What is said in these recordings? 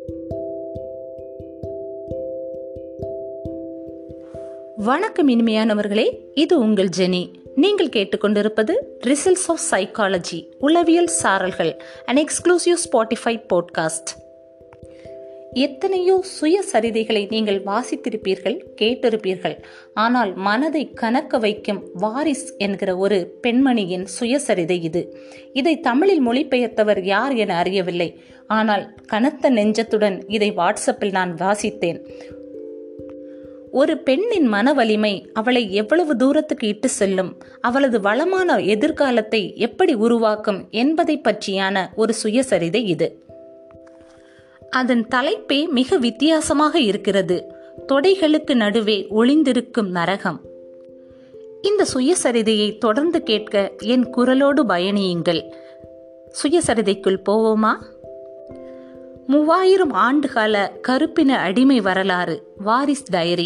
வணக்கம் இனிமையானவர்களே இது உங்கள் ஜெனி நீங்கள் கேட்டுக்கொண்டிருப்பது ரிசல்ட்ஸ் ஆஃப் சைக்காலஜி உளவியல் சாரல்கள் அண்ட் எக்ஸ்க்ளூசிவ் ஸ்பாட்டிஃபை போட்காஸ்ட் எத்தனையோ சுயசரிதைகளை நீங்கள் வாசித்திருப்பீர்கள் கேட்டிருப்பீர்கள் ஆனால் மனதை கணக்க வைக்கும் வாரிஸ் என்கிற ஒரு பெண்மணியின் சுயசரிதை இது இதை தமிழில் மொழிபெயர்த்தவர் யார் என அறியவில்லை ஆனால் கனத்த நெஞ்சத்துடன் இதை வாட்ஸ்அப்பில் நான் வாசித்தேன் ஒரு பெண்ணின் மன வலிமை அவளை எவ்வளவு தூரத்துக்கு இட்டு செல்லும் அவளது வளமான எதிர்காலத்தை எப்படி உருவாக்கும் என்பதை பற்றியான ஒரு சுயசரிதை இது அதன் தலைப்பே மிக வித்தியாசமாக இருக்கிறது தொடைகளுக்கு நடுவே ஒளிந்திருக்கும் நரகம் இந்த சுயசரிதையை தொடர்ந்து கேட்க என் குரலோடு பயணியுங்கள் சுயசரிதைக்குள் போவோமா மூவாயிரம் ஆண்டுகால கருப்பின அடிமை வரலாறு வாரிஸ் டைரி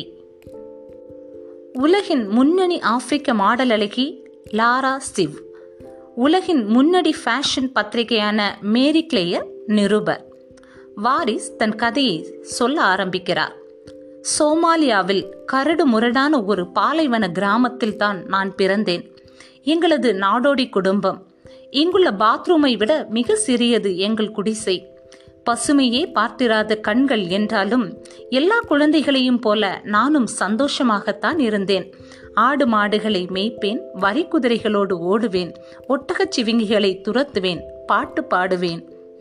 உலகின் முன்னணி ஆப்பிரிக்க மாடல் அழகி லாரா சிவ் உலகின் முன்னணி ஃபேஷன் பத்திரிகையான மேரி கிளேயர் நிருபர் வாரிஸ் தன் கதையை சொல்ல ஆரம்பிக்கிறார் சோமாலியாவில் கரடு முரடான ஒரு பாலைவன கிராமத்தில் தான் நான் பிறந்தேன் எங்களது நாடோடி குடும்பம் இங்குள்ள பாத்ரூமை விட மிக சிறியது எங்கள் குடிசை பசுமையே பார்த்திராத கண்கள் என்றாலும் எல்லா குழந்தைகளையும் போல நானும் சந்தோஷமாகத்தான் இருந்தேன் ஆடு மாடுகளை மேய்ப்பேன் வரி குதிரைகளோடு ஓடுவேன் ஒட்டகச் சிவிங்கிகளை துரத்துவேன் பாட்டு பாடுவேன்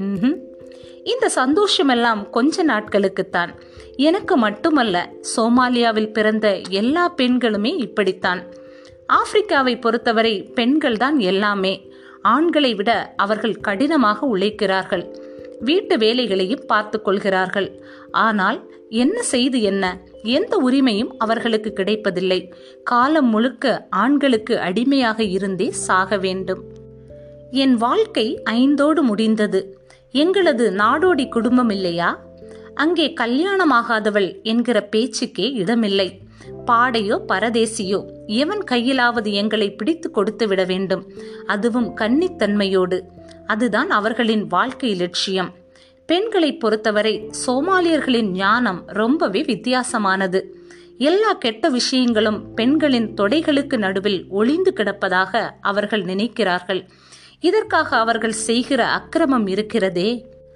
இந்த சந்தோஷமெல்லாம் கொஞ்ச நாட்களுக்குத்தான் எனக்கு மட்டுமல்ல சோமாலியாவில் பிறந்த எல்லா பெண்களுமே இப்படித்தான் ஆப்பிரிக்காவை பொறுத்தவரை பெண்கள் தான் எல்லாமே ஆண்களை விட அவர்கள் கடினமாக உழைக்கிறார்கள் வீட்டு வேலைகளையும் பார்த்து கொள்கிறார்கள் ஆனால் என்ன செய்து என்ன எந்த உரிமையும் அவர்களுக்கு கிடைப்பதில்லை காலம் முழுக்க ஆண்களுக்கு அடிமையாக இருந்தே சாக வேண்டும் என் வாழ்க்கை ஐந்தோடு முடிந்தது எங்களது நாடோடி குடும்பம் இல்லையா அங்கே கல்யாணமாகாதவள் என்கிற பேச்சுக்கே இடமில்லை பாடையோ பரதேசியோ எவன் கையிலாவது எங்களை பிடித்து கொடுத்து விட வேண்டும் அதுவும் கன்னித்தன்மையோடு அதுதான் அவர்களின் வாழ்க்கை லட்சியம் பெண்களை பொறுத்தவரை சோமாலியர்களின் ஞானம் ரொம்பவே வித்தியாசமானது எல்லா கெட்ட விஷயங்களும் பெண்களின் தொடைகளுக்கு நடுவில் ஒளிந்து கிடப்பதாக அவர்கள் நினைக்கிறார்கள் இதற்காக அவர்கள் செய்கிற அக்கிரமம் இருக்கிறதே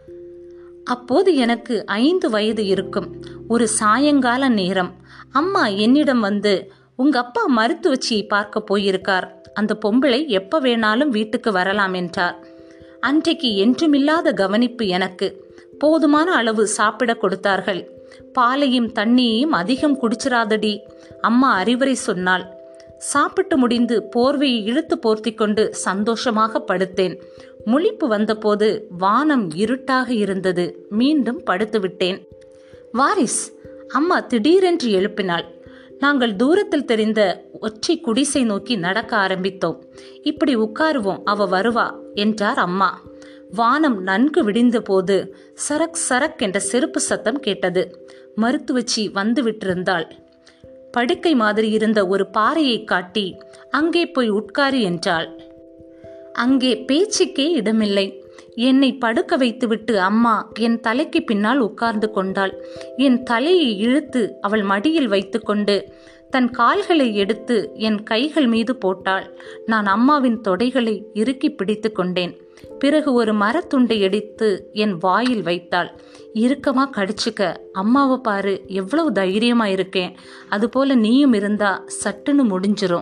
அப்போது எனக்கு ஐந்து வயது இருக்கும் ஒரு சாயங்கால நேரம் அம்மா என்னிடம் வந்து உங்க அப்பா மருத்துவச்சியை பார்க்க போயிருக்கார் அந்த பொம்பிளை எப்ப வேணாலும் வீட்டுக்கு வரலாம் என்றார் அன்றைக்கு என்றுமில்லாத கவனிப்பு எனக்கு போதுமான அளவு சாப்பிட கொடுத்தார்கள் பாலையும் தண்ணியையும் அதிகம் குடிச்சிராதடி அம்மா அறிவுரை சொன்னாள் சாப்பிட்டு முடிந்து போர்வையை இழுத்து போர்த்தி கொண்டு சந்தோஷமாக படுத்தேன் முழிப்பு வந்தபோது வானம் இருட்டாக இருந்தது மீண்டும் படுத்து விட்டேன் வாரிஸ் அம்மா திடீரென்று எழுப்பினாள் நாங்கள் தூரத்தில் தெரிந்த ஒற்றை குடிசை நோக்கி நடக்க ஆரம்பித்தோம் இப்படி உட்காருவோம் அவ வருவா என்றார் அம்மா வானம் நன்கு விடிந்த போது சரக் சரக் என்ற செருப்பு சத்தம் கேட்டது மருத்துவச்சி வந்து விட்டிருந்தாள் படுக்கை மாதிரி இருந்த ஒரு பாறையை காட்டி அங்கே போய் உட்காரு என்றாள் அங்கே பேச்சுக்கே இடமில்லை என்னை படுக்க வைத்துவிட்டு அம்மா என் தலைக்கு பின்னால் உட்கார்ந்து கொண்டாள் என் தலையை இழுத்து அவள் மடியில் வைத்துக்கொண்டு தன் கால்களை எடுத்து என் கைகள் மீது போட்டாள் நான் அம்மாவின் தொடைகளை இறுக்கி பிடித்து கொண்டேன் பிறகு ஒரு மரத்துண்டை எடுத்து என் வாயில் வைத்தாள் இறுக்கமா கடிச்சுக்க அம்மாவை பாரு எவ்வளவு தைரியமா இருக்கேன் அதுபோல நீயும் இருந்தா சட்டுன்னு முடிஞ்சிரும்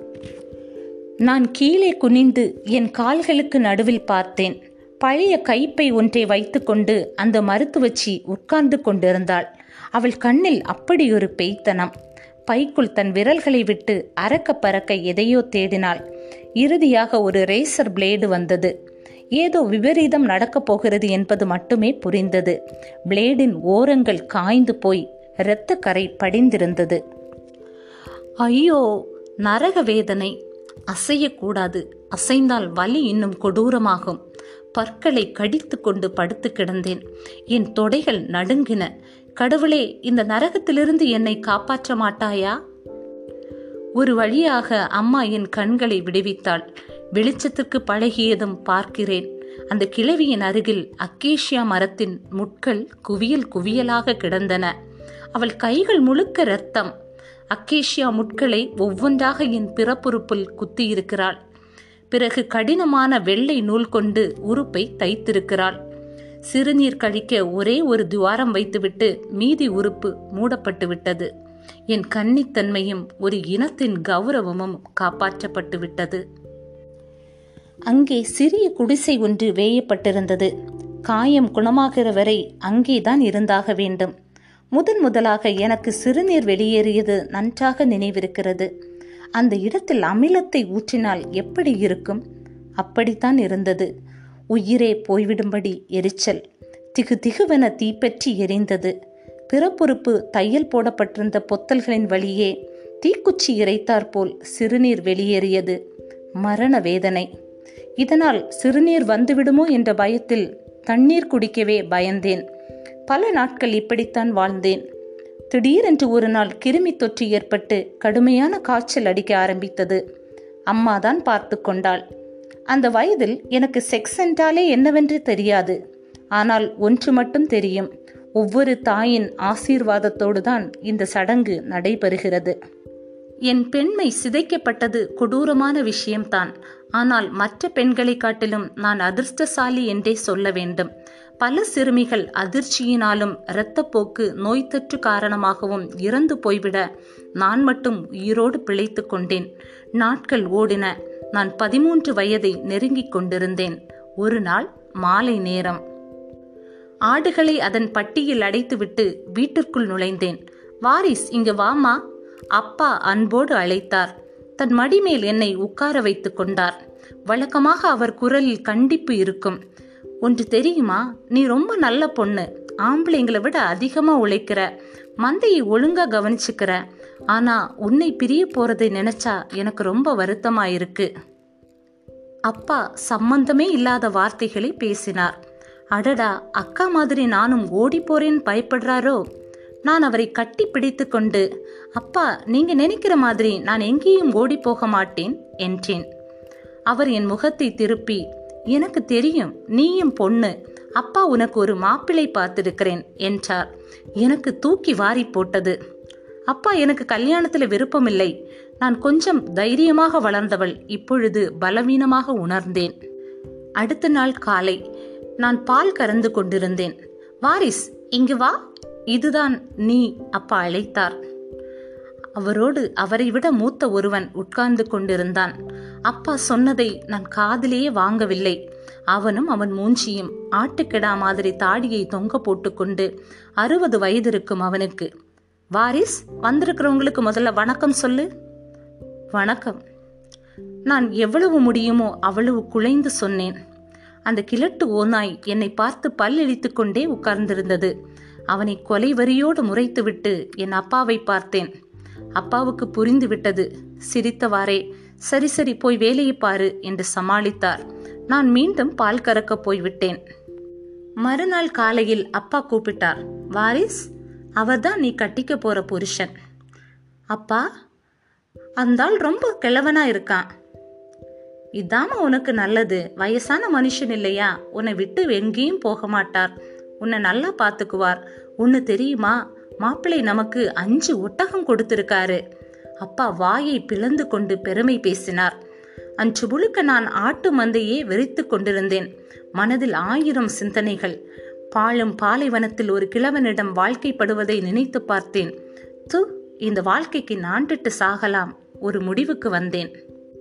நான் கீழே குனிந்து என் கால்களுக்கு நடுவில் பார்த்தேன் பழைய கைப்பை ஒன்றை வைத்துக்கொண்டு அந்த மருத்துவச்சி உட்கார்ந்து கொண்டிருந்தாள் அவள் கண்ணில் அப்படி ஒரு பெய்த்தனம் பைக்குள் தன் விரல்களை விட்டு அறக்க பறக்க எதையோ தேடினாள் இறுதியாக ஒரு ரேசர் பிளேடு வந்தது ஏதோ விபரீதம் நடக்கப் போகிறது என்பது மட்டுமே புரிந்தது பிளேடின் ஓரங்கள் காய்ந்து போய் இரத்த கரை படிந்திருந்தது ஐயோ நரக வேதனை அசையக்கூடாது அசைந்தால் வலி இன்னும் கொடூரமாகும் பற்களை கடித்து கொண்டு படுத்து கிடந்தேன் என் தொடைகள் நடுங்கின கடவுளே இந்த நரகத்திலிருந்து என்னை காப்பாற்ற மாட்டாயா ஒரு வழியாக அம்மா என் கண்களை விடுவித்தாள் வெளிச்சத்துக்கு பழகியதும் பார்க்கிறேன் அந்த கிழவியின் அருகில் அக்கேஷியா மரத்தின் முட்கள் குவியல் குவியலாக கிடந்தன அவள் கைகள் முழுக்க இரத்தம் அக்கேஷியா முட்களை ஒவ்வொன்றாக என் பிறப்புறுப்பில் குத்தியிருக்கிறாள் பிறகு கடினமான வெள்ளை நூல் கொண்டு உறுப்பை தைத்திருக்கிறாள் சிறுநீர் கழிக்க ஒரே ஒரு துவாரம் வைத்துவிட்டு மீதி உறுப்பு மூடப்பட்டு விட்டது என் கன்னித்தன்மையும் ஒரு இனத்தின் கௌரவமும் காப்பாற்றப்பட்டு விட்டது அங்கே சிறிய குடிசை ஒன்று வேயப்பட்டிருந்தது காயம் குணமாகிற வரை அங்கேதான் இருந்தாக வேண்டும் முதன் முதலாக எனக்கு சிறுநீர் வெளியேறியது நன்றாக நினைவிருக்கிறது அந்த இடத்தில் அமிலத்தை ஊற்றினால் எப்படி இருக்கும் அப்படித்தான் இருந்தது உயிரே போய்விடும்படி எரிச்சல் திகு திகுவென தீப்பற்றி எரிந்தது பிறப்புறுப்பு தையல் போடப்பட்டிருந்த பொத்தல்களின் வழியே தீக்குச்சி இறைத்தாற்போல் சிறுநீர் வெளியேறியது மரண வேதனை இதனால் சிறுநீர் வந்துவிடுமோ என்ற பயத்தில் தண்ணீர் குடிக்கவே பயந்தேன் பல நாட்கள் இப்படித்தான் வாழ்ந்தேன் திடீரென்று ஒரு நாள் கிருமி தொற்று ஏற்பட்டு கடுமையான காய்ச்சல் அடிக்க ஆரம்பித்தது அம்மாதான் பார்த்து கொண்டாள் அந்த வயதில் எனக்கு செக்ஸ் என்றாலே என்னவென்று தெரியாது ஆனால் ஒன்று மட்டும் தெரியும் ஒவ்வொரு தாயின் ஆசீர்வாதத்தோடு தான் இந்த சடங்கு நடைபெறுகிறது என் பெண்மை சிதைக்கப்பட்டது கொடூரமான விஷயம்தான் ஆனால் மற்ற பெண்களை காட்டிலும் நான் அதிர்ஷ்டசாலி என்றே சொல்ல வேண்டும் பல சிறுமிகள் அதிர்ச்சியினாலும் இரத்தப்போக்கு நோய் தொற்று காரணமாகவும் இறந்து போய்விட நான் மட்டும் உயிரோடு பிழைத்து கொண்டேன் நாட்கள் ஓடின நான் பதிமூன்று வயதை நெருங்கிக் கொண்டிருந்தேன் ஒரு நாள் மாலை நேரம் ஆடுகளை அதன் பட்டியில் அடைத்துவிட்டு வீட்டிற்குள் நுழைந்தேன் வாரிஸ் இங்கு வாமா அப்பா அன்போடு அழைத்தார் தன் மடிமேல் என்னை உட்கார வைத்துக் கொண்டார் வழக்கமாக அவர் குரலில் கண்டிப்பு இருக்கும் ஒன்று தெரியுமா நீ ரொம்ப நல்ல பொண்ணு ஆம்பளைங்களை விட அதிகமா உழைக்கிற மந்தையை ஒழுங்கா கவனிச்சுக்கிற ஆனா உன்னை பிரிய போறதை நினைச்சா எனக்கு ரொம்ப வருத்தமா இருக்கு அப்பா சம்பந்தமே இல்லாத வார்த்தைகளை பேசினார் அடடா அக்கா மாதிரி நானும் ஓடி போறேன் பயப்படுறாரோ நான் அவரை கட்டி பிடித்து கொண்டு அப்பா நீங்க நினைக்கிற மாதிரி நான் எங்கேயும் ஓடி போக மாட்டேன் என்றேன் அவர் என் முகத்தை திருப்பி எனக்கு தெரியும் நீயும் பொண்ணு அப்பா உனக்கு ஒரு மாப்பிள்ளை பார்த்திருக்கிறேன் என்றார் எனக்கு தூக்கி வாரி போட்டது அப்பா எனக்கு கல்யாணத்துல விருப்பமில்லை நான் கொஞ்சம் தைரியமாக வளர்ந்தவள் இப்பொழுது பலவீனமாக உணர்ந்தேன் அடுத்த நாள் காலை நான் பால் கறந்து கொண்டிருந்தேன் வாரிஸ் இங்கு வா இதுதான் நீ அப்பா அழைத்தார் அவரோடு அவரை விட மூத்த ஒருவன் உட்கார்ந்து கொண்டிருந்தான் அப்பா சொன்னதை நான் காதிலேயே வாங்கவில்லை அவனும் அவன் மூஞ்சியும் ஆட்டுக்கிடா மாதிரி தாடியை தொங்க போட்டுக்கொண்டு அறுபது வயது இருக்கும் அவனுக்கு வாரிஸ் வந்திருக்கிறவங்களுக்கு முதல்ல வணக்கம் சொல்லு வணக்கம் நான் எவ்வளவு முடியுமோ அவ்வளவு குலைந்து சொன்னேன் அந்த கிழட்டு ஓநாய் என்னை பார்த்து பல்லெழித்து கொண்டே உட்கார்ந்திருந்தது அவனை கொலை வரியோடு முறைத்துவிட்டு என் அப்பாவை பார்த்தேன் அப்பாவுக்கு புரிந்து விட்டது சிரித்தவாறே சரி சரி போய் வேலையை பாரு என்று சமாளித்தார் நான் மீண்டும் பால் கறக்க போய்விட்டேன் மறுநாள் காலையில் அப்பா கூப்பிட்டார் வாரிஸ் அவர்தான் நீ கட்டிக்க போற புருஷன் அப்பா அந்தாள் ரொம்ப கிழவனா இருக்கான் இதாம உனக்கு நல்லது வயசான மனுஷன் இல்லையா உன்னை விட்டு எங்கேயும் போக மாட்டார் உன்னை நல்லா பார்த்துக்குவார் ஒன்று தெரியுமா மாப்பிள்ளை நமக்கு அஞ்சு ஒட்டகம் கொடுத்திருக்காரு அப்பா வாயை பிளந்து கொண்டு பெருமை பேசினார் அன்று முழுக்க நான் ஆட்டு மந்தையே வெறித்து கொண்டிருந்தேன் மனதில் ஆயிரம் சிந்தனைகள் பாழும் பாலைவனத்தில் ஒரு கிழவனிடம் வாழ்க்கைப்படுவதை நினைத்து பார்த்தேன் து இந்த வாழ்க்கைக்கு நாண்டிட்டு சாகலாம் ஒரு முடிவுக்கு வந்தேன்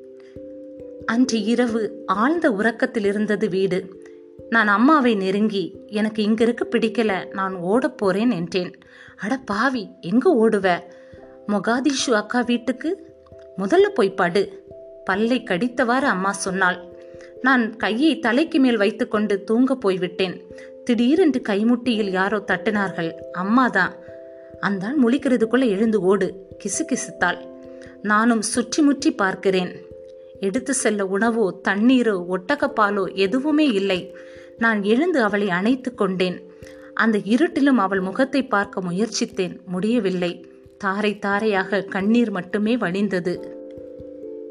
அன்று இரவு ஆழ்ந்த உறக்கத்தில் இருந்தது வீடு நான் அம்மாவை நெருங்கி எனக்கு இங்க இருக்க பிடிக்கல நான் ஓடப் போறேன் என்றேன் அட பாவி எங்க ஓடுவ மொகாதிஷு அக்கா வீட்டுக்கு முதல்ல போய் படு பல்லை கடித்தவாறு அம்மா சொன்னாள் நான் கையை தலைக்கு மேல் வைத்துக்கொண்டு தூங்க போய்விட்டேன் திடீரென்று கைமுட்டியில் யாரோ தட்டினார்கள் அம்மாதான் அந்தாள் முழிக்கிறதுக்குள்ள எழுந்து ஓடு கிசு கிசுத்தாள் நானும் சுற்றி முற்றி பார்க்கிறேன் எடுத்து செல்ல உணவோ தண்ணீரோ ஒட்டகப்பாலோ எதுவுமே இல்லை நான் எழுந்து அவளை அணைத்து கொண்டேன் அந்த இருட்டிலும் அவள் முகத்தை பார்க்க முயற்சித்தேன் முடியவில்லை தாரை தாரையாக கண்ணீர் மட்டுமே வழிந்தது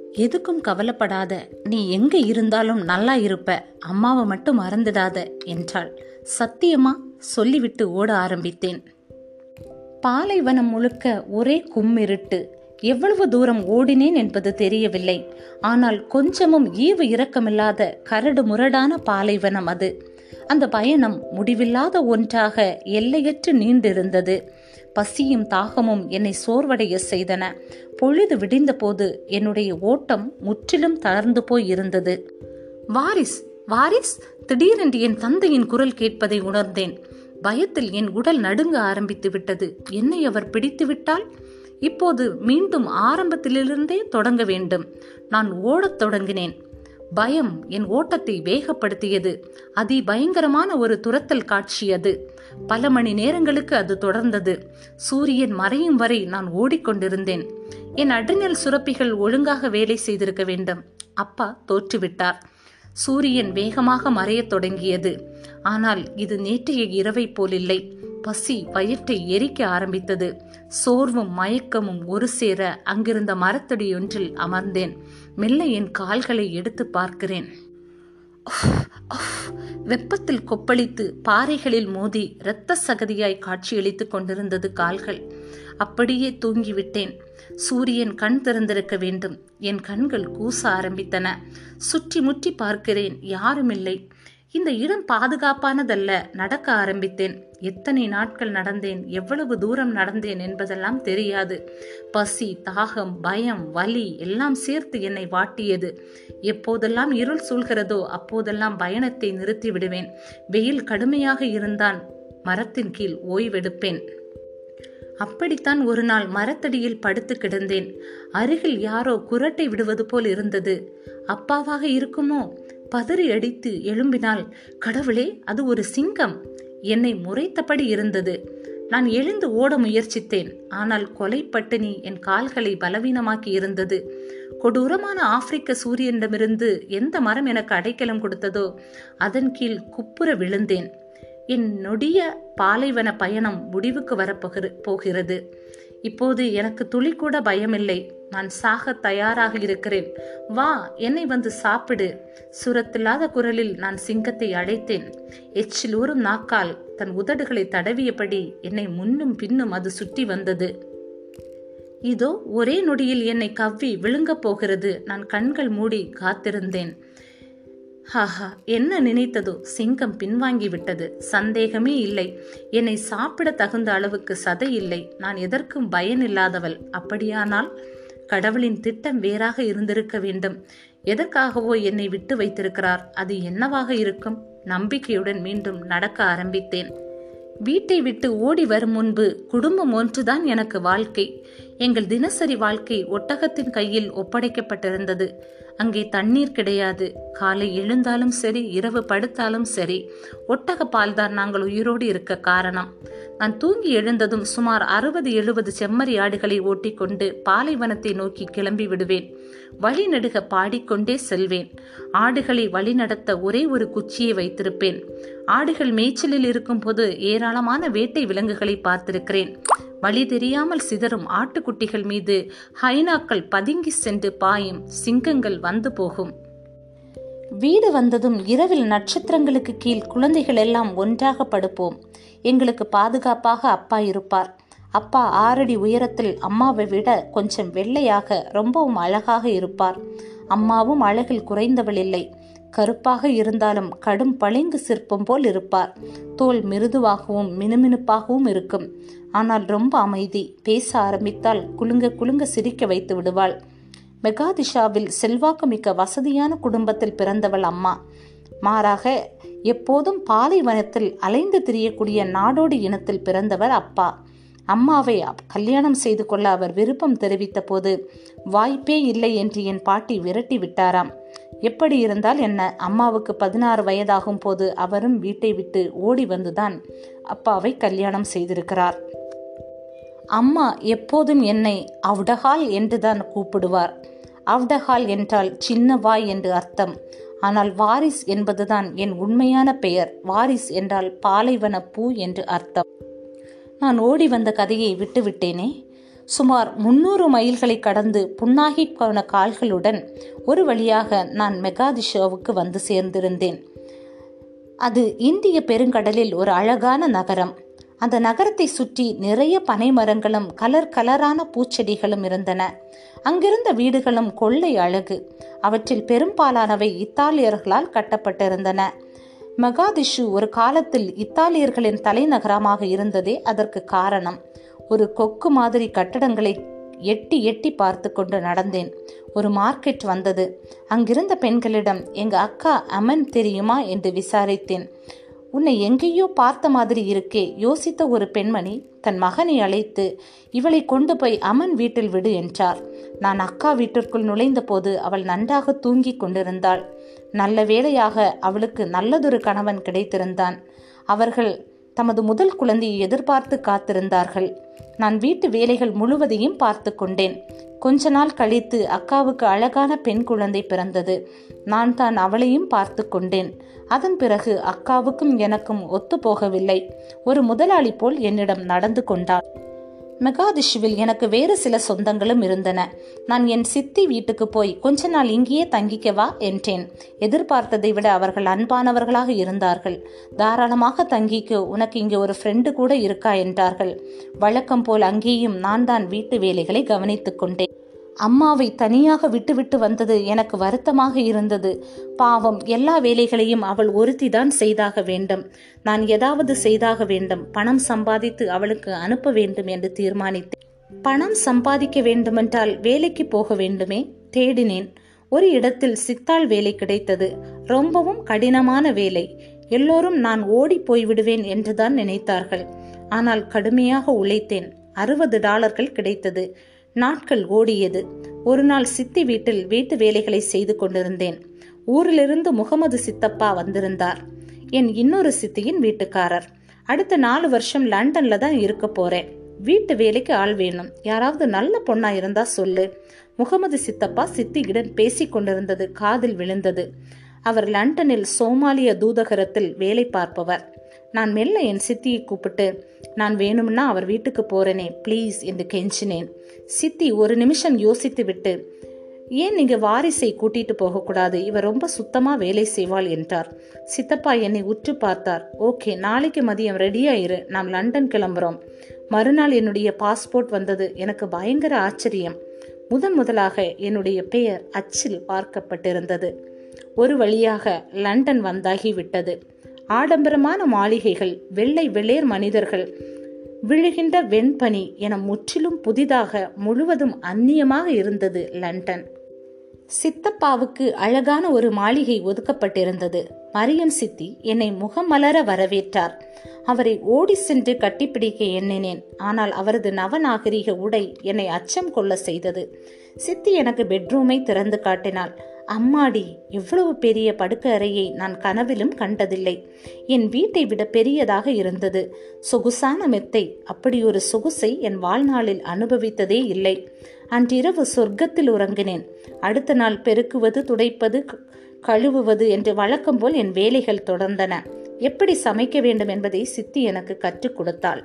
எதுக்கும் கவலைப்படாத நீ எங்க இருந்தாலும் நல்லா இருப்ப அம்மாவை மட்டும் மறந்துடாத என்றாள் சத்தியமா சொல்லிவிட்டு ஓட ஆரம்பித்தேன் பாலைவனம் முழுக்க ஒரே கும்மிருட்டு எவ்வளவு தூரம் ஓடினேன் என்பது தெரியவில்லை ஆனால் கொஞ்சமும் ஈவு இரக்கமில்லாத கரடு முரடான பாலைவனம் அது அந்த பயணம் முடிவில்லாத ஒன்றாக எல்லையற்று நீண்டிருந்தது பசியும் தாகமும் என்னை சோர்வடைய செய்தன பொழுது விடிந்த போது என்னுடைய ஓட்டம் முற்றிலும் தளர்ந்து போய் இருந்தது வாரிஸ் வாரிஸ் திடீரென்று என் தந்தையின் குரல் கேட்பதை உணர்ந்தேன் பயத்தில் என் உடல் நடுங்க ஆரம்பித்து விட்டது என்னை அவர் பிடித்து விட்டால் இப்போது மீண்டும் ஆரம்பத்திலிருந்தே தொடங்க வேண்டும் நான் ஓடத் தொடங்கினேன் பயம் என் ஓட்டத்தை வேகப்படுத்தியது அதி பயங்கரமான ஒரு துரத்தல் காட்சி அது பல மணி நேரங்களுக்கு அது தொடர்ந்தது சூரியன் மறையும் வரை நான் ஓடிக்கொண்டிருந்தேன் என் அட்ரினல் சுரப்பிகள் ஒழுங்காக வேலை செய்திருக்க வேண்டும் அப்பா தோற்றுவிட்டார் சூரியன் வேகமாக மறையத் தொடங்கியது ஆனால் இது நேற்றைய இரவை போலில்லை பசி வயிற்றை எரிக்க ஆரம்பித்தது சோர்வும் மயக்கமும் ஒரு சேர அங்கிருந்த மரத்தடியொன்றில் அமர்ந்தேன் மெல்ல என் கால்களை எடுத்து பார்க்கிறேன் வெப்பத்தில் கொப்பளித்து பாறைகளில் மோதி இரத்த சகதியாய் காட்சியளித்துக் கொண்டிருந்தது கால்கள் அப்படியே தூங்கிவிட்டேன் சூரியன் கண் திறந்திருக்க வேண்டும் என் கண்கள் கூச ஆரம்பித்தன சுற்றி முற்றி பார்க்கிறேன் யாருமில்லை இந்த இடம் பாதுகாப்பானதல்ல நடக்க ஆரம்பித்தேன் எத்தனை நாட்கள் நடந்தேன் எவ்வளவு தூரம் நடந்தேன் என்பதெல்லாம் தெரியாது பசி தாகம் பயம் வலி எல்லாம் சேர்த்து என்னை வாட்டியது எப்போதெல்லாம் இருள் சூழ்கிறதோ அப்போதெல்லாம் பயணத்தை நிறுத்தி விடுவேன் வெயில் கடுமையாக இருந்தான் மரத்தின் கீழ் ஓய்வெடுப்பேன் அப்படித்தான் ஒரு நாள் மரத்தடியில் படுத்து கிடந்தேன் அருகில் யாரோ குரட்டை விடுவது போல் இருந்தது அப்பாவாக இருக்குமோ பதறி அடித்து எழும்பினால் கடவுளே அது ஒரு சிங்கம் என்னை முறைத்தபடி இருந்தது நான் எழுந்து ஓட முயற்சித்தேன் ஆனால் கொலை பட்டினி என் கால்களை பலவீனமாக்கி இருந்தது கொடூரமான ஆப்பிரிக்க சூரியனிடமிருந்து எந்த மரம் எனக்கு அடைக்கலம் கொடுத்ததோ அதன் கீழ் குப்புற விழுந்தேன் என் நொடிய பாலைவன பயணம் முடிவுக்கு வரப்போகிற போகிறது இப்போது எனக்கு துளி கூட பயமில்லை நான் சாக தயாராக இருக்கிறேன் வா என்னை வந்து சாப்பிடு சுரத்தில்லாத குரலில் நான் சிங்கத்தை அழைத்தேன் எச்சிலூறும் நாக்கால் தன் உதடுகளை தடவியபடி என்னை முன்னும் பின்னும் அது சுற்றி வந்தது இதோ ஒரே நொடியில் என்னை கவ்வி விழுங்கப் போகிறது நான் கண்கள் மூடி காத்திருந்தேன் ஹாஹா என்ன நினைத்ததோ சிங்கம் பின்வாங்கி விட்டது சந்தேகமே இல்லை என்னை சாப்பிட தகுந்த அளவுக்கு சதை இல்லை நான் எதற்கும் பயனில்லாதவள் அப்படியானால் கடவுளின் திட்டம் வேறாக இருந்திருக்க வேண்டும் எதற்காகவோ என்னை விட்டு வைத்திருக்கிறார் அது என்னவாக இருக்கும் நம்பிக்கையுடன் மீண்டும் நடக்க ஆரம்பித்தேன் வீட்டை விட்டு ஓடி வரும் முன்பு குடும்பம் ஒன்றுதான் எனக்கு வாழ்க்கை எங்கள் தினசரி வாழ்க்கை ஒட்டகத்தின் கையில் ஒப்படைக்கப்பட்டிருந்தது அங்கே தண்ணீர் கிடையாது காலை எழுந்தாலும் சரி இரவு படுத்தாலும் சரி ஒட்டக பால் தான் நாங்கள் உயிரோடு இருக்க காரணம் நான் தூங்கி எழுந்ததும் சுமார் அறுபது எழுபது செம்மறி ஆடுகளை ஓட்டிக்கொண்டு பாலைவனத்தை நோக்கி கிளம்பி விடுவேன் வழிநடுக பாடிக்கொண்டே செல்வேன் ஆடுகளை வழிநடத்த ஒரே ஒரு குச்சியை வைத்திருப்பேன் ஆடுகள் மேய்ச்சலில் இருக்கும் போது ஏராளமான வேட்டை விலங்குகளை பார்த்திருக்கிறேன் வழி தெரியாமல் சிதறும் ஆட்டுக்குட்டிகள் மீது ஹைனாக்கள் பதுங்கி சென்று பாயும் சிங்கங்கள் வந்து போகும் வீடு வந்ததும் இரவில் நட்சத்திரங்களுக்கு கீழ் குழந்தைகள் எல்லாம் ஒன்றாக படுப்போம் எங்களுக்கு பாதுகாப்பாக அப்பா இருப்பார் அப்பா ஆறடி உயரத்தில் அம்மாவை விட கொஞ்சம் வெள்ளையாக ரொம்பவும் அழகாக இருப்பார் அம்மாவும் அழகில் குறைந்தவள் இல்லை கருப்பாக இருந்தாலும் கடும் பளிங்கு சிற்பம் போல் இருப்பார் தோல் மிருதுவாகவும் மினுமினுப்பாகவும் இருக்கும் ஆனால் ரொம்ப அமைதி பேச ஆரம்பித்தால் குலுங்க குலுங்க சிரிக்க வைத்து விடுவாள் மெகாதிஷாவில் செல்வாக்குமிக்க வசதியான குடும்பத்தில் பிறந்தவள் அம்மா மாறாக எப்போதும் பாலைவனத்தில் அலைந்து திரியக்கூடிய நாடோடி இனத்தில் பிறந்தவர் அப்பா அம்மாவை கல்யாணம் செய்து கொள்ள அவர் விருப்பம் தெரிவித்த போது வாய்ப்பே இல்லை என்று என் பாட்டி விரட்டி விட்டாராம் எப்படி இருந்தால் என்ன அம்மாவுக்கு பதினாறு வயதாகும் போது அவரும் வீட்டை விட்டு ஓடி வந்துதான் அப்பாவை கல்யாணம் செய்திருக்கிறார் அம்மா எப்போதும் என்னை அவ்டஹால் என்றுதான் கூப்பிடுவார் அவ்டஹால் என்றால் சின்ன வாய் என்று அர்த்தம் ஆனால் வாரிஸ் என்பதுதான் என் உண்மையான பெயர் வாரிஸ் என்றால் பாலைவன பூ என்று அர்த்தம் நான் ஓடி வந்த கதையை விட்டுவிட்டேனே சுமார் முன்னூறு மைல்களை கடந்து புண்ணாகி போன கால்களுடன் ஒரு வழியாக நான் மெகாதிஷோவுக்கு வந்து சேர்ந்திருந்தேன் அது இந்திய பெருங்கடலில் ஒரு அழகான நகரம் அந்த நகரத்தை சுற்றி நிறைய பனை மரங்களும் கலர் கலரான பூச்செடிகளும் இருந்தன அங்கிருந்த வீடுகளும் கொள்ளை அழகு அவற்றில் பெரும்பாலானவை இத்தாலியர்களால் கட்டப்பட்டிருந்தன மெகாதிஷு ஒரு காலத்தில் இத்தாலியர்களின் தலைநகரமாக இருந்ததே அதற்கு காரணம் ஒரு கொக்கு மாதிரி கட்டடங்களை எட்டி எட்டி பார்த்து கொண்டு நடந்தேன் ஒரு மார்க்கெட் வந்தது அங்கிருந்த பெண்களிடம் எங்க அக்கா அமன் தெரியுமா என்று விசாரித்தேன் உன்னை எங்கேயோ பார்த்த மாதிரி இருக்கே யோசித்த ஒரு பெண்மணி தன் மகனை அழைத்து இவளை கொண்டு போய் அமன் வீட்டில் விடு என்றார் நான் அக்கா வீட்டிற்குள் நுழைந்த போது அவள் நன்றாக தூங்கிக் கொண்டிருந்தாள் நல்ல வேளையாக அவளுக்கு நல்லதொரு கணவன் கிடைத்திருந்தான் அவர்கள் தமது முதல் குழந்தையை எதிர்பார்த்து காத்திருந்தார்கள் நான் வீட்டு வேலைகள் முழுவதையும் பார்த்து கொண்டேன் கொஞ்ச நாள் கழித்து அக்காவுக்கு அழகான பெண் குழந்தை பிறந்தது நான் தான் அவளையும் பார்த்து கொண்டேன் அதன் பிறகு அக்காவுக்கும் எனக்கும் ஒத்து போகவில்லை ஒரு முதலாளி போல் என்னிடம் நடந்து கொண்டாள் மெகாதிஷுவில் எனக்கு வேறு சில சொந்தங்களும் இருந்தன நான் என் சித்தி வீட்டுக்கு போய் கொஞ்ச நாள் இங்கேயே தங்கிக்கவா என்றேன் எதிர்பார்த்ததை விட அவர்கள் அன்பானவர்களாக இருந்தார்கள் தாராளமாக தங்கிக்கு உனக்கு இங்கே ஒரு ஃப்ரெண்டு கூட இருக்கா என்றார்கள் வழக்கம் போல் அங்கேயும் நான் தான் வீட்டு வேலைகளை கவனித்துக் கொண்டேன் அம்மாவை தனியாக விட்டுவிட்டு வந்தது எனக்கு வருத்தமாக இருந்தது பாவம் எல்லா வேலைகளையும் அவள் ஒருத்திதான் செய்தாக வேண்டும் நான் ஏதாவது செய்தாக வேண்டும் பணம் சம்பாதித்து அவளுக்கு அனுப்ப வேண்டும் என்று தீர்மானித்தேன் பணம் சம்பாதிக்க வேண்டுமென்றால் வேலைக்கு போக வேண்டுமே தேடினேன் ஒரு இடத்தில் சித்தாள் வேலை கிடைத்தது ரொம்பவும் கடினமான வேலை எல்லோரும் நான் ஓடி போய்விடுவேன் என்றுதான் நினைத்தார்கள் ஆனால் கடுமையாக உழைத்தேன் அறுபது டாலர்கள் கிடைத்தது நாட்கள் ஓடியது ஒரு நாள் சித்தி வீட்டில் வீட்டு வேலைகளை செய்து கொண்டிருந்தேன் ஊரிலிருந்து முகமது சித்தப்பா வந்திருந்தார் என் இன்னொரு சித்தியின் வீட்டுக்காரர் அடுத்த நாலு வருஷம் லண்டன்ல தான் இருக்க போறேன் வீட்டு வேலைக்கு ஆள் வேணும் யாராவது நல்ல பொண்ணா இருந்தா சொல்லு முகமது சித்தப்பா சித்தியிடம் பேசிக் கொண்டிருந்தது காதில் விழுந்தது அவர் லண்டனில் சோமாலிய தூதகரத்தில் வேலை பார்ப்பவர் நான் மெல்ல என் சித்தியை கூப்பிட்டு நான் வேணும்னா அவர் வீட்டுக்கு போறேனே ப்ளீஸ் என்று கெஞ்சினேன் சித்தி ஒரு நிமிஷம் யோசித்து விட்டு ஏன் நீங்க வாரிசை கூட்டிட்டு போகக்கூடாது இவர் ரொம்ப சுத்தமா வேலை செய்வாள் என்றார் சித்தப்பா என்னை உற்று பார்த்தார் ஓகே நாளைக்கு மதியம் ரெடியாயிரு நாம் லண்டன் கிளம்புறோம் மறுநாள் என்னுடைய பாஸ்போர்ட் வந்தது எனக்கு பயங்கர ஆச்சரியம் முதன் முதலாக என்னுடைய பெயர் அச்சில் பார்க்கப்பட்டிருந்தது ஒரு வழியாக லண்டன் வந்தாகி விட்டது ஆடம்பரமான மாளிகைகள் வெள்ளை வெள்ளேர் மனிதர்கள் விழுகின்ற வெண்பனி என முற்றிலும் புதிதாக முழுவதும் அந்நியமாக இருந்தது லண்டன் சித்தப்பாவுக்கு அழகான ஒரு மாளிகை ஒதுக்கப்பட்டிருந்தது மரியன் சித்தி என்னை முகமலர வரவேற்றார் அவரை ஓடி சென்று கட்டிப்பிடிக்க எண்ணினேன் ஆனால் அவரது நவநாகரிக உடை என்னை அச்சம் கொள்ள செய்தது சித்தி எனக்கு பெட்ரூமை திறந்து காட்டினாள் அம்மாடி இவ்வளவு பெரிய படுக்க அறையை நான் கனவிலும் கண்டதில்லை என் வீட்டை விட பெரியதாக இருந்தது சொகுசான மெத்தை அப்படி ஒரு சொகுசை என் வாழ்நாளில் அனுபவித்ததே இல்லை அன்றிரவு சொர்க்கத்தில் உறங்கினேன் அடுத்த நாள் பெருக்குவது துடைப்பது கழுவுவது என்று வழக்கம் போல் என் வேலைகள் தொடர்ந்தன எப்படி சமைக்க வேண்டும் என்பதை சித்தி எனக்கு கற்றுக் கொடுத்தாள்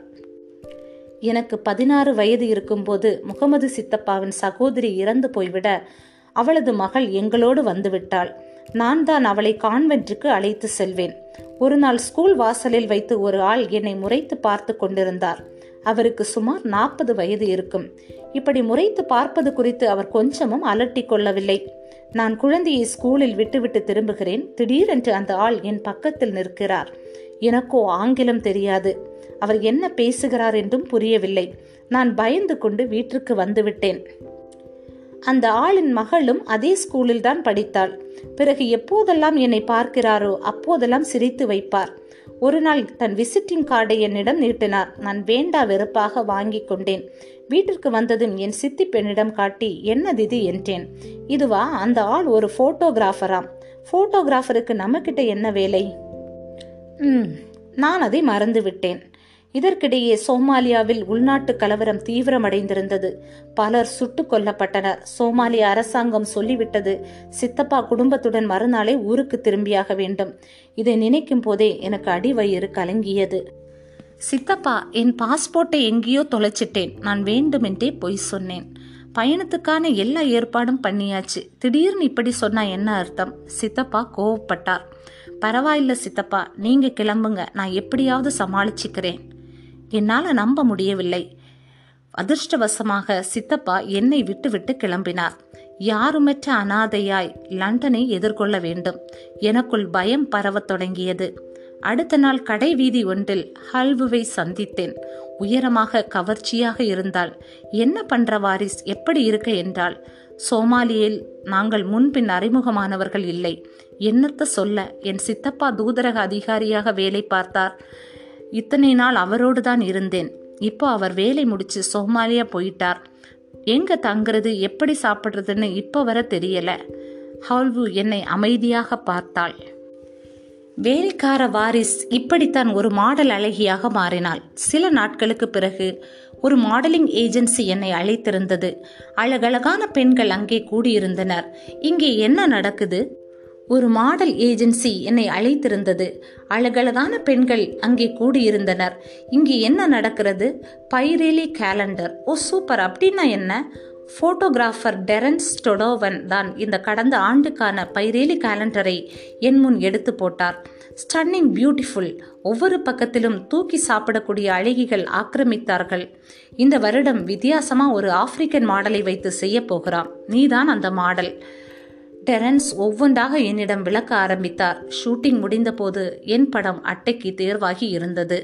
எனக்கு பதினாறு வயது இருக்கும்போது முகமது சித்தப்பாவின் சகோதரி இறந்து போய்விட அவளது மகள் எங்களோடு வந்துவிட்டாள் நான் தான் அவளை கான்வென்ட்டுக்கு அழைத்து செல்வேன் ஒரு நாள் ஸ்கூல் வாசலில் வைத்து ஒரு ஆள் என்னை முறைத்து பார்த்து கொண்டிருந்தார் அவருக்கு சுமார் நாற்பது வயது இருக்கும் இப்படி முறைத்து பார்ப்பது குறித்து அவர் கொஞ்சமும் அலட்டி கொள்ளவில்லை நான் குழந்தையை ஸ்கூலில் விட்டுவிட்டு திரும்புகிறேன் திடீரென்று அந்த ஆள் என் பக்கத்தில் நிற்கிறார் எனக்கோ ஆங்கிலம் தெரியாது அவர் என்ன பேசுகிறார் என்றும் புரியவில்லை நான் பயந்து கொண்டு வீட்டிற்கு வந்துவிட்டேன் அந்த ஆளின் மகளும் அதே ஸ்கூலில் தான் படித்தாள் பிறகு எப்போதெல்லாம் என்னை பார்க்கிறாரோ அப்போதெல்லாம் சிரித்து வைப்பார் ஒரு நாள் தன் விசிட்டிங் கார்டை என்னிடம் நீட்டினார் நான் வேண்டா வெறுப்பாக வாங்கி கொண்டேன் வீட்டிற்கு வந்ததும் என் சித்தி பெண்ணிடம் காட்டி என்ன திதி என்றேன் இதுவா அந்த ஆள் ஒரு போட்டோகிராஃபராம் போட்டோகிராஃபருக்கு நம்மக்கிட்ட என்ன வேலை ம் நான் அதை மறந்து விட்டேன் இதற்கிடையே சோமாலியாவில் உள்நாட்டு கலவரம் தீவிரமடைந்திருந்தது பலர் சுட்டுக் கொல்லப்பட்டனர் சோமாலிய அரசாங்கம் சொல்லிவிட்டது சித்தப்பா குடும்பத்துடன் மறுநாளே ஊருக்கு திரும்பியாக வேண்டும் இதை நினைக்கும் போதே எனக்கு அடிவயிறு கலங்கியது சித்தப்பா என் பாஸ்போர்ட்டை எங்கேயோ தொலைச்சிட்டேன் நான் வேண்டுமென்றே பொய் சொன்னேன் பயணத்துக்கான எல்லா ஏற்பாடும் பண்ணியாச்சு திடீர்னு இப்படி சொன்னா என்ன அர்த்தம் சித்தப்பா கோவப்பட்டார் பரவாயில்ல சித்தப்பா நீங்க கிளம்புங்க நான் எப்படியாவது சமாளிச்சுக்கிறேன் என்னால் நம்ப முடியவில்லை அதிர்ஷ்டவசமாக சித்தப்பா என்னை விட்டு விட்டு கிளம்பினார் யாருமற்ற அனாதையாய் லண்டனை எதிர்கொள்ள வேண்டும் எனக்குள் பயம் பரவத் தொடங்கியது அடுத்த நாள் கடை வீதி ஒன்றில் ஹல்வுவை சந்தித்தேன் உயரமாக கவர்ச்சியாக இருந்தால் என்ன பண்ற வாரிஸ் எப்படி இருக்க என்றால் சோமாலியில் நாங்கள் முன்பின் அறிமுகமானவர்கள் இல்லை என்னத்த சொல்ல என் சித்தப்பா தூதரக அதிகாரியாக வேலை பார்த்தார் இத்தனை நாள் அவரோடு தான் இருந்தேன் இப்போ அவர் வேலை முடிச்சு சோமாலியா போயிட்டார் எங்க தங்குறது எப்படி சாப்பிட்றதுன்னு இப்போ வர தெரியல ஹால்வு என்னை அமைதியாக பார்த்தாள் வேலைக்கார வாரிஸ் இப்படித்தான் ஒரு மாடல் அழகியாக மாறினாள் சில நாட்களுக்கு பிறகு ஒரு மாடலிங் ஏஜென்சி என்னை அழைத்திருந்தது அழகழகான பெண்கள் அங்கே கூடியிருந்தனர் இங்கே என்ன நடக்குது ஒரு மாடல் ஏஜென்சி என்னை அழைத்திருந்தது அழகழகான பெண்கள் அங்கே கூடியிருந்தனர் இங்கே என்ன நடக்கிறது பைரேலி கேலண்டர் ஓ சூப்பர் அப்படின்னா என்ன போட்டோகிராஃபர் டெரன்ஸ் டொடோவன் தான் இந்த கடந்த ஆண்டுக்கான பைரேலி கேலண்டரை என் முன் எடுத்து போட்டார் ஸ்டன்னிங் பியூட்டிஃபுல் ஒவ்வொரு பக்கத்திலும் தூக்கி சாப்பிடக்கூடிய அழகிகள் ஆக்கிரமித்தார்கள் இந்த வருடம் வித்தியாசமா ஒரு ஆப்பிரிக்கன் மாடலை வைத்து செய்ய போகிறான் நீதான் அந்த மாடல் டெரன்ஸ் ஒவ்வொன்றாக என்னிடம் விளக்க ஆரம்பித்தார் ஷூட்டிங் முடிந்தபோது என் படம் அட்டைக்கு தேர்வாகி இருந்தது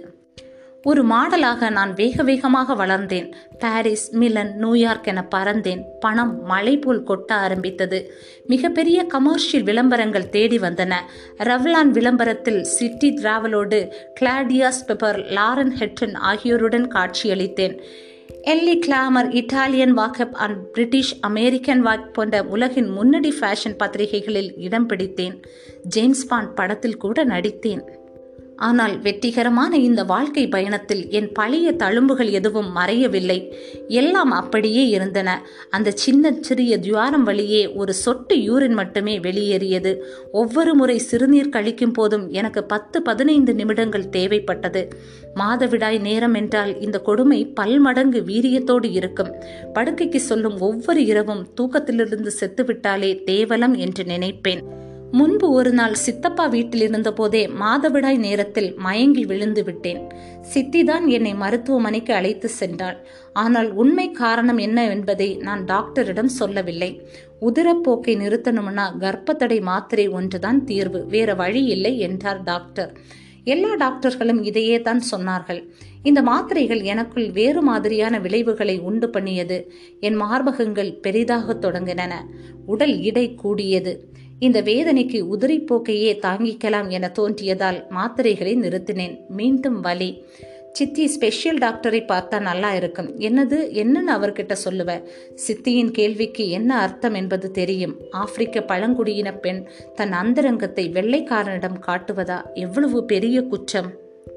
ஒரு மாடலாக நான் வேக வேகமாக வளர்ந்தேன் பாரிஸ் மிலன் நியூயார்க் என பறந்தேன் பணம் மழை போல் கொட்ட ஆரம்பித்தது மிகப்பெரிய கமர்ஷியல் விளம்பரங்கள் தேடி வந்தன ரவ்லான் விளம்பரத்தில் சிட்டி டிராவலோடு கிளாடியாஸ் பெப்பர் லாரன் ஹெட்டன் ஆகியோருடன் காட்சியளித்தேன் Elle Glamour Italian Vogue and British American Vogue போன்ற உலகின் முன்னணி ஃபேஷன் பத்திரிகைகளில் இடம் பிடித்தேன் ஜேம்ஸ் பாண்ட் படத்தில் கூட நடித்தேன் ஆனால் வெற்றிகரமான இந்த வாழ்க்கை பயணத்தில் என் பழைய தழும்புகள் எதுவும் மறையவில்லை எல்லாம் அப்படியே இருந்தன அந்த சின்ன சிறிய துவாரம் வழியே ஒரு சொட்டு யூரின் மட்டுமே வெளியேறியது ஒவ்வொரு முறை சிறுநீர் கழிக்கும் போதும் எனக்கு பத்து பதினைந்து நிமிடங்கள் தேவைப்பட்டது மாதவிடாய் நேரம் என்றால் இந்த கொடுமை பல்மடங்கு வீரியத்தோடு இருக்கும் படுக்கைக்கு சொல்லும் ஒவ்வொரு இரவும் தூக்கத்திலிருந்து செத்துவிட்டாலே தேவலம் என்று நினைப்பேன் முன்பு ஒரு நாள் சித்தப்பா வீட்டில் இருந்தபோதே மாதவிடாய் நேரத்தில் மயங்கி விழுந்து விட்டேன் சித்திதான் என்னை மருத்துவமனைக்கு அழைத்து சென்றாள் ஆனால் உண்மை காரணம் என்ன என்பதை நான் டாக்டரிடம் சொல்லவில்லை உதிரப்போக்கை நிறுத்தணும்னா கர்ப்பத்தடை மாத்திரை ஒன்றுதான் தீர்வு வேற வழி இல்லை என்றார் டாக்டர் எல்லா டாக்டர்களும் இதையே தான் சொன்னார்கள் இந்த மாத்திரைகள் எனக்குள் வேறு மாதிரியான விளைவுகளை உண்டு பண்ணியது என் மார்பகங்கள் பெரிதாக தொடங்கின உடல் இடை கூடியது இந்த வேதனைக்கு உதிரிப்போக்கையே தாங்கிக்கலாம் என தோன்றியதால் மாத்திரைகளை நிறுத்தினேன் மீண்டும் வலி சித்தி ஸ்பெஷல் டாக்டரை பார்த்தா நல்லா இருக்கும் என்னது என்னன்னு அவர்கிட்ட சொல்லுவ சித்தியின் கேள்விக்கு என்ன அர்த்தம் என்பது தெரியும் ஆப்பிரிக்க பழங்குடியின பெண் தன் அந்தரங்கத்தை வெள்ளைக்காரனிடம் காட்டுவதா எவ்வளவு பெரிய குற்றம்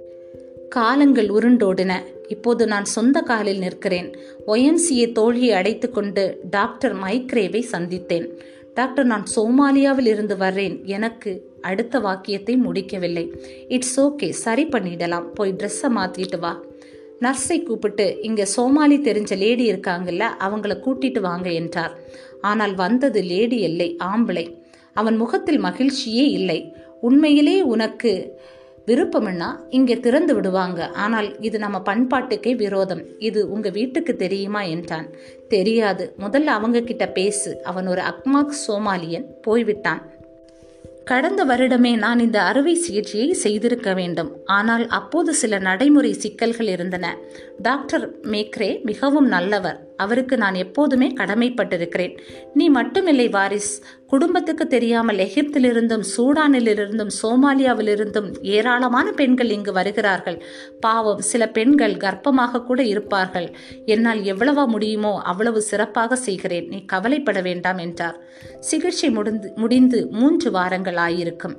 காலங்கள் உருண்டோடின இப்போது நான் சொந்த காலில் நிற்கிறேன் ஒயம்சியை தோழியை அடைத்து கொண்டு டாக்டர் மைக்ரேவை சந்தித்தேன் டாக்டர் நான் சோமாலியாவில் இருந்து வர்றேன் எனக்கு அடுத்த வாக்கியத்தை முடிக்கவில்லை இட்ஸ் ஓகே சரி பண்ணிடலாம் போய் ட்ரெஸ்ஸை மாற்றிட்டு வா நர்ஸை கூப்பிட்டு இங்கே சோமாலி தெரிஞ்ச லேடி இருக்காங்கல்ல அவங்கள கூட்டிட்டு வாங்க என்றார் ஆனால் வந்தது லேடி இல்லை ஆம்பளை அவன் முகத்தில் மகிழ்ச்சியே இல்லை உண்மையிலே உனக்கு விருப்பம்னா இங்கே திறந்து விடுவாங்க ஆனால் இது நம்ம பண்பாட்டுக்கே விரோதம் இது உங்க வீட்டுக்கு தெரியுமா என்றான் தெரியாது முதல்ல அவங்க கிட்ட பேசு அவன் ஒரு அக்மாக் சோமாலியன் போய்விட்டான் கடந்த வருடமே நான் இந்த அறுவை சிகிச்சையை செய்திருக்க வேண்டும் ஆனால் அப்போது சில நடைமுறை சிக்கல்கள் இருந்தன டாக்டர் மேக்ரே மிகவும் நல்லவர் அவருக்கு நான் எப்போதுமே கடமைப்பட்டிருக்கிறேன் நீ மட்டுமில்லை வாரிஸ் குடும்பத்துக்கு தெரியாமல் எகிப்திலிருந்தும் சூடானிலிருந்தும் சோமாலியாவிலிருந்தும் ஏராளமான பெண்கள் இங்கு வருகிறார்கள் பாவம் சில பெண்கள் கர்ப்பமாக கூட இருப்பார்கள் என்னால் எவ்வளவா முடியுமோ அவ்வளவு சிறப்பாக செய்கிறேன் நீ கவலைப்பட வேண்டாம் என்றார் சிகிச்சை முடிந்து முடிந்து மூன்று வாரங்கள் ஆயிருக்கும்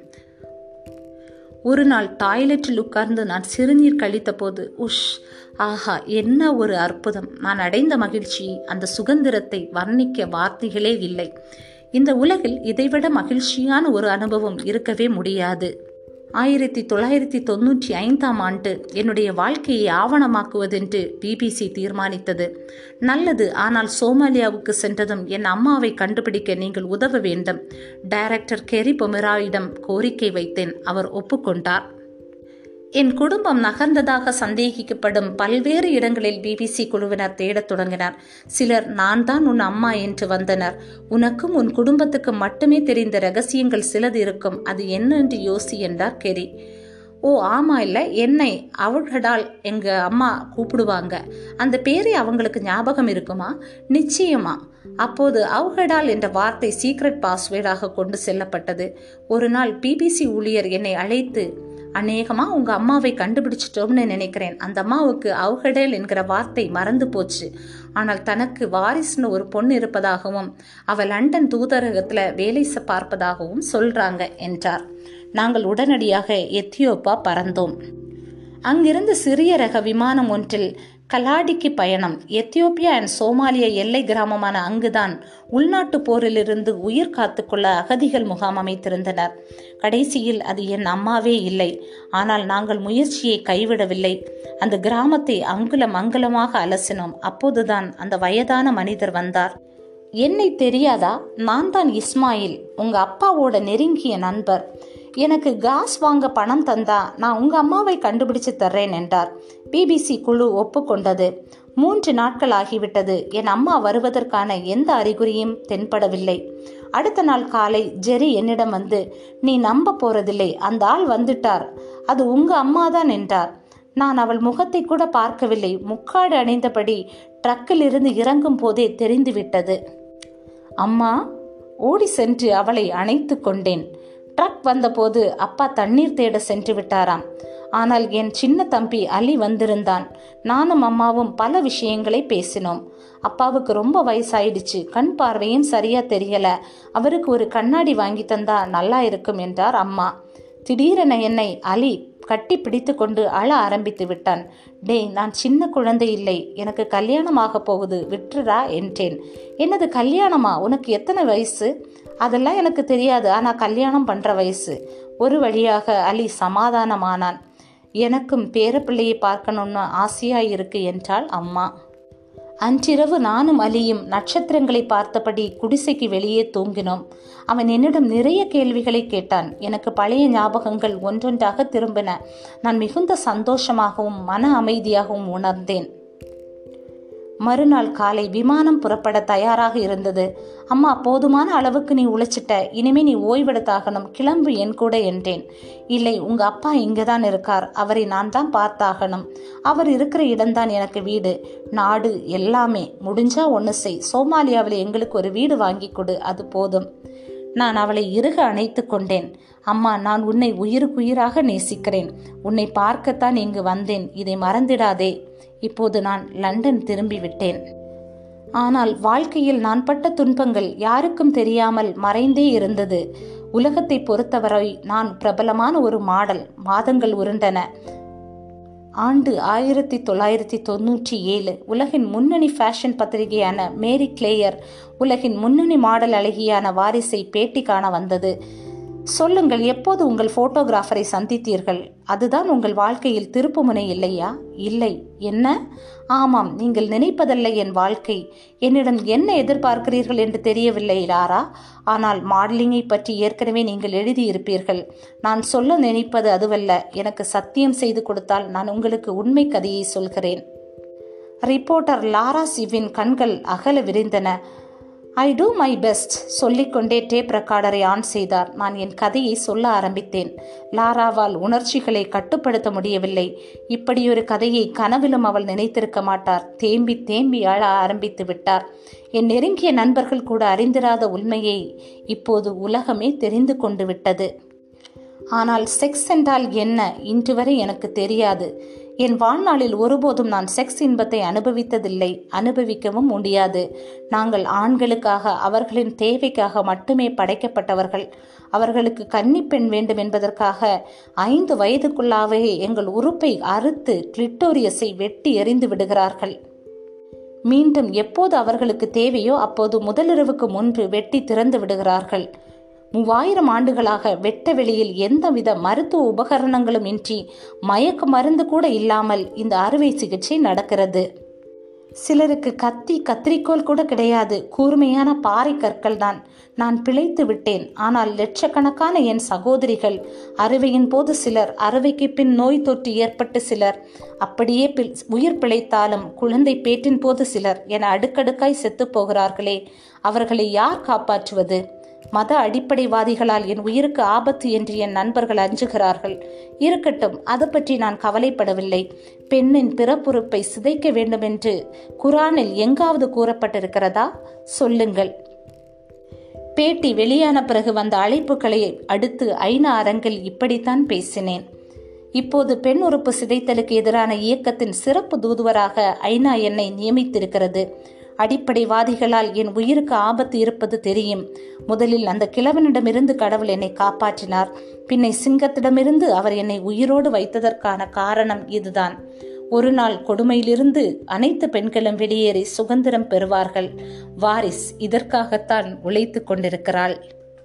ஒரு நாள் டாய்லெட்டில் உட்கார்ந்து நான் சிறுநீர் கழித்த போது உஷ் ஆஹா என்ன ஒரு அற்புதம் நான் அடைந்த மகிழ்ச்சி அந்த சுதந்திரத்தை வர்ணிக்க வார்த்தைகளே இல்லை இந்த உலகில் இதைவிட மகிழ்ச்சியான ஒரு அனுபவம் இருக்கவே முடியாது ஆயிரத்தி தொள்ளாயிரத்தி தொண்ணூற்றி ஐந்தாம் ஆண்டு என்னுடைய வாழ்க்கையை ஆவணமாக்குவதென்று பிபிசி தீர்மானித்தது நல்லது ஆனால் சோமாலியாவுக்கு சென்றதும் என் அம்மாவை கண்டுபிடிக்க நீங்கள் உதவ வேண்டும் டைரக்டர் கெரி பொமிராயிடம் கோரிக்கை வைத்தேன் அவர் ஒப்புக்கொண்டார் என் குடும்பம் நகர்ந்ததாக சந்தேகிக்கப்படும் பல்வேறு இடங்களில் பிபிசி குழுவினர் தேடத் தொடங்கினர் சிலர் நான் தான் உன் அம்மா என்று வந்தனர் உனக்கும் உன் குடும்பத்துக்கு மட்டுமே தெரிந்த ரகசியங்கள் சிலது இருக்கும் அது என்ன என்று யோசி என்றார் கெரி ஓ ஆமா இல்ல என்னை அவர்களால் எங்க அம்மா கூப்பிடுவாங்க அந்த பேரை அவங்களுக்கு ஞாபகம் இருக்குமா நிச்சயமா அப்போது அவுகடால் என்ற வார்த்தை சீக்ரெட் பாஸ்வேர்டாக கொண்டு செல்லப்பட்டது ஒரு நாள் பிபிசி ஊழியர் என்னை அழைத்து அநேகமா உங்க அம்மாவை கண்டுபிடிச்சிட்டோம்னு நினைக்கிறேன் அந்த அம்மாவுக்கு அவுகடேல் என்கிற வார்த்தை மறந்து போச்சு ஆனால் தனக்கு வாரிசுன்னு ஒரு பொண்ணு இருப்பதாகவும் அவள் லண்டன் தூதரகத்துல வேலை பார்ப்பதாகவும் சொல்றாங்க என்றார் நாங்கள் உடனடியாக எத்தியோப்பா பறந்தோம் அங்கிருந்து சிறிய ரக விமானம் ஒன்றில் கலாடிக்கு பயணம் எத்தியோப்பியா அண்ட் சோமாலிய எல்லை கிராமமான அங்குதான் உள்நாட்டு போரிலிருந்து உயிர் காத்துக்கொள்ள அகதிகள் முகாம் அமைத்திருந்தனர் கடைசியில் அது என் அம்மாவே இல்லை ஆனால் நாங்கள் முயற்சியை கைவிடவில்லை அந்த கிராமத்தை அங்குலம் அங்குலமாக அலசினோம் அப்போதுதான் அந்த வயதான மனிதர் வந்தார் என்னை தெரியாதா நான் தான் இஸ்மாயில் உங்க அப்பாவோட நெருங்கிய நண்பர் எனக்கு காஸ் வாங்க பணம் தந்தா நான் உங்க அம்மாவை கண்டுபிடிச்சு தர்றேன் என்றார் பிபிசி குழு ஒப்புக்கொண்டது மூன்று நாட்கள் ஆகிவிட்டது என் அம்மா வருவதற்கான எந்த அறிகுறியும் தென்படவில்லை அடுத்த நாள் காலை ஜெரி என்னிடம் வந்து நீ நம்ப போறதில்லை அந்த ஆள் வந்துட்டார் அது உங்க அம்மாதான் என்றார் நான் அவள் முகத்தை கூட பார்க்கவில்லை முக்காடு அணிந்தபடி ட்ரக்கில் இருந்து இறங்கும் போதே தெரிந்துவிட்டது அம்மா ஓடி சென்று அவளை அணைத்து கொண்டேன் ட்ரக் வந்தபோது அப்பா தண்ணீர் தேட சென்று விட்டாராம் ஆனால் என் சின்ன தம்பி அலி வந்திருந்தான் நானும் அம்மாவும் பல விஷயங்களை பேசினோம் அப்பாவுக்கு ரொம்ப வயசாயிடுச்சு கண் பார்வையும் சரியா தெரியல அவருக்கு ஒரு கண்ணாடி வாங்கி தந்தா நல்லா இருக்கும் என்றார் அம்மா திடீரென என்னை அலி கட்டி பிடித்து கொண்டு அழ ஆரம்பித்து விட்டான் டேய் நான் சின்ன குழந்தை இல்லை எனக்கு கல்யாணமாக போகுது விட்டுறா என்றேன் என்னது கல்யாணமா உனக்கு எத்தனை வயசு அதெல்லாம் எனக்கு தெரியாது ஆனால் கல்யாணம் பண்ணுற வயசு ஒரு வழியாக அலி சமாதானமானான் எனக்கும் பேரப்பிள்ளையை பார்க்கணும்னு ஆசையாக இருக்கு என்றாள் அம்மா அன்றிரவு நானும் அலியும் நட்சத்திரங்களை பார்த்தபடி குடிசைக்கு வெளியே தூங்கினோம் அவன் என்னிடம் நிறைய கேள்விகளை கேட்டான் எனக்கு பழைய ஞாபகங்கள் ஒன்றொன்றாக திரும்பின நான் மிகுந்த சந்தோஷமாகவும் மன அமைதியாகவும் உணர்ந்தேன் மறுநாள் காலை விமானம் புறப்பட தயாராக இருந்தது அம்மா போதுமான அளவுக்கு நீ உழைச்சிட்ட இனிமே நீ ஓய்வெடுத்தாகணும் கிளம்பு என் கூட என்றேன் இல்லை உங்க அப்பா இங்கதான் இருக்கார் அவரை நான் தான் பார்த்தாகணும் அவர் இருக்கிற இடம்தான் எனக்கு வீடு நாடு எல்லாமே முடிஞ்சா ஒன்று செய் சோமாலியாவில் எங்களுக்கு ஒரு வீடு வாங்கி கொடு அது போதும் நான் அவளை இறுக அணைத்து கொண்டேன் அம்மா நான் உன்னை உயிருக்குயிராக நேசிக்கிறேன் உன்னை பார்க்கத்தான் இங்கு வந்தேன் இதை மறந்திடாதே இப்போது நான் லண்டன் திரும்பிவிட்டேன் ஆனால் வாழ்க்கையில் நான் பட்ட துன்பங்கள் யாருக்கும் தெரியாமல் மறைந்தே இருந்தது உலகத்தை பொறுத்தவரை நான் பிரபலமான ஒரு மாடல் மாதங்கள் உருண்டன ஆண்டு ஆயிரத்தி தொள்ளாயிரத்தி தொன்னூற்றி ஏழு உலகின் முன்னணி ஃபேஷன் பத்திரிகையான மேரி கிளேயர் உலகின் முன்னணி மாடல் அழகியான வாரிசை பேட்டி காண வந்தது சொல்லுங்கள் எப்போது உங்கள் போட்டோகிராஃபரை சந்தித்தீர்கள் அதுதான் உங்கள் வாழ்க்கையில் திருப்புமுனை இல்லையா இல்லை என்ன ஆமாம் நீங்கள் நினைப்பதல்ல என் வாழ்க்கை என்னிடம் என்ன எதிர்பார்க்கிறீர்கள் என்று தெரியவில்லை லாரா ஆனால் மாடலிங்கை பற்றி ஏற்கனவே நீங்கள் எழுதியிருப்பீர்கள் நான் சொல்ல நினைப்பது அதுவல்ல எனக்கு சத்தியம் செய்து கொடுத்தால் நான் உங்களுக்கு உண்மை கதையை சொல்கிறேன் ரிப்போர்ட்டர் லாரா சிவின் கண்கள் அகல விரிந்தன ஐ டூ மை பெஸ்ட் சொல்லிக்கொண்டே டேப் ரெக்கார்டரை ஆன் செய்தார் நான் என் கதையை சொல்ல ஆரம்பித்தேன் லாராவால் உணர்ச்சிகளை கட்டுப்படுத்த முடியவில்லை இப்படியொரு கதையை கனவிலும் அவள் நினைத்திருக்க மாட்டார் தேம்பி தேம்பி அழ ஆரம்பித்து விட்டார் என் நெருங்கிய நண்பர்கள் கூட அறிந்திராத உண்மையை இப்போது உலகமே தெரிந்து கொண்டு விட்டது ஆனால் செக்ஸ் என்றால் என்ன இன்று வரை எனக்கு தெரியாது என் வாழ்நாளில் ஒருபோதும் நான் செக்ஸ் இன்பத்தை அனுபவித்ததில்லை அனுபவிக்கவும் முடியாது நாங்கள் ஆண்களுக்காக அவர்களின் தேவைக்காக மட்டுமே படைக்கப்பட்டவர்கள் அவர்களுக்கு கன்னிப்பெண் வேண்டும் என்பதற்காக ஐந்து வயதுக்குள்ளாவே எங்கள் உறுப்பை அறுத்து கிளிட்டோரியஸை வெட்டி எறிந்து விடுகிறார்கள் மீண்டும் எப்போது அவர்களுக்கு தேவையோ அப்போது முதலிரவுக்கு முன்பு வெட்டி திறந்து விடுகிறார்கள் மூவாயிரம் ஆண்டுகளாக வெட்ட வெளியில் எந்தவித மருத்துவ உபகரணங்களும் இன்றி மயக்க மருந்து கூட இல்லாமல் இந்த அறுவை சிகிச்சை நடக்கிறது சிலருக்கு கத்தி கத்திரிக்கோல் கூட கிடையாது கூர்மையான பாறை கற்கள் தான் நான் பிழைத்து விட்டேன் ஆனால் லட்சக்கணக்கான என் சகோதரிகள் அறுவையின் போது சிலர் அறுவைக்கு பின் நோய் தொற்று ஏற்பட்டு சிலர் அப்படியே உயிர் பிழைத்தாலும் குழந்தை பேட்டின் போது சிலர் என அடுக்கடுக்காய் செத்து போகிறார்களே அவர்களை யார் காப்பாற்றுவது மத அடிப்படைவாதிகளால் என் உயிருக்கு ஆபத்து என்று என் நண்பர்கள் அஞ்சுகிறார்கள் இருக்கட்டும் அது பற்றி நான் கவலைப்படவில்லை பெண்ணின் பிறப்புறுப்பை சிதைக்க வேண்டும் என்று குரானில் எங்காவது கூறப்பட்டிருக்கிறதா சொல்லுங்கள் பேட்டி வெளியான பிறகு வந்த அழைப்புகளை அடுத்து ஐநா அரங்கில் இப்படித்தான் பேசினேன் இப்போது பெண் உறுப்பு சிதைத்தலுக்கு எதிரான இயக்கத்தின் சிறப்பு தூதுவராக ஐநா என்னை நியமித்திருக்கிறது அடிப்படைவாதிகளால் என் உயிருக்கு ஆபத்து இருப்பது தெரியும் முதலில் அந்த கிழவனிடமிருந்து கடவுள் என்னை காப்பாற்றினார் பின்னை சிங்கத்திடமிருந்து அவர் என்னை உயிரோடு வைத்ததற்கான காரணம் இதுதான் ஒரு நாள் கொடுமையிலிருந்து அனைத்து பெண்களும் வெளியேறி சுதந்திரம் பெறுவார்கள் வாரிஸ் இதற்காகத்தான் உழைத்து கொண்டிருக்கிறாள்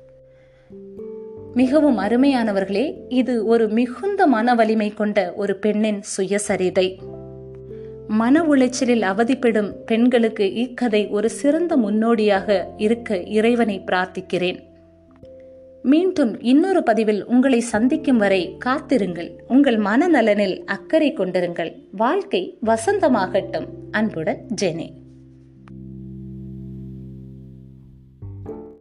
மிகவும் அருமையானவர்களே இது ஒரு மிகுந்த மன வலிமை கொண்ட ஒரு பெண்ணின் சுயசரிதை மன உளைச்சலில் அவதிப்படும் பெண்களுக்கு இக்கதை ஒரு சிறந்த முன்னோடியாக இருக்க இறைவனை பிரார்த்திக்கிறேன் மீண்டும் இன்னொரு பதிவில் உங்களை சந்திக்கும் வரை காத்திருங்கள் உங்கள் மனநலனில் அக்கறை கொண்டிருங்கள் வாழ்க்கை வசந்தமாகட்டும் அன்புடன் ஜெனே